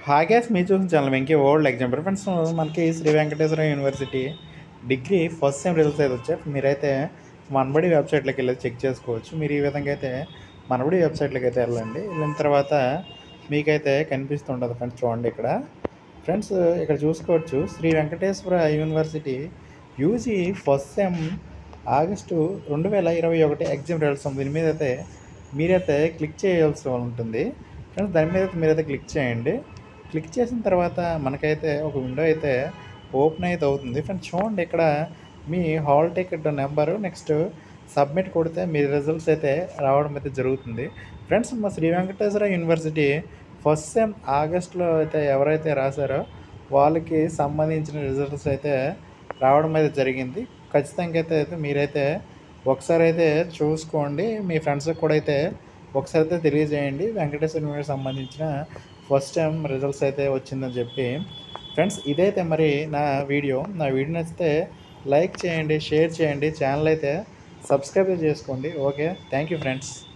హాగ్యాస్ మీ చూసిన channel Venky old example friends మనకి Sri Venkateswara university degree first sem results అయితే వచ్చాయి మీరైతే మనబడి వెబ్సైట్లోకి వెళ్ళి చెక్ చేసుకోవచ్చు మీరు ఈ విధంగా అయితే మనబడి వెబ్సైట్లోకి అయితే వెళ్ళండి వెళ్ళిన తర్వాత మీకైతే కనిపిస్తుంటుంది ఫ్రెండ్స్ చూడండి ఇక్కడ ఫ్రెండ్స్ ఇక్కడ చూసుకోవచ్చు Sri Venkateswara university UG first sem ఆగస్టు రెండు వేల ఇరవై ఒకటి ఎగ్జామ్ రిజల్ట్స్ ఉంది. దీని మీద అయితే మీరైతే క్లిక్ చేయాల్సి ఉంటుంది ఫ్రెండ్స్ దాని మీద అయితే మీరైతే క్లిక్ చేయండి క్లిక్ చేసిన తర్వాత మనకైతే ఒక విండో అయితే ఓపెన్ అయితే అవుతుంది ఫ్రెండ్స్ చూడండి ఇక్కడ మీ hall ticket number next submit కొడితే మీ రిజల్ట్స్ అయితే రావడం అయితే జరుగుతుంది ఫ్రెండ్స్ మా Sri Venkateswara university first sem ఆగస్ట్లో అయితే ఎవరైతే రాశారో వాళ్ళకి సంబంధించిన రిజల్ట్స్ అయితే రావడం అయితే జరిగింది ఖచ్చితంగా అయితే అయితే మీరైతే ఒకసారి అయితే చూసుకోండి మీ ఫ్రెండ్స్కి కూడా అయితే ఒకసారి అయితే తెలియజేయండి వెంకటేశ్వర యూనివర్సిటీ సంబంధించిన ఫస్ట్ టైం రిజల్ట్స్ అయితే వచ్చిందని చెప్పి ఫ్రెండ్స్ ఇదైతే మరి నా వీడియో నా వీడియో నచ్చితే లైక్ చేయండి షేర్ చేయండి ఛానల్ అయితే సబ్స్క్రైబ్ చేసుకోండి ఓకే థ్యాంక్ యూ ఫ్రెండ్స్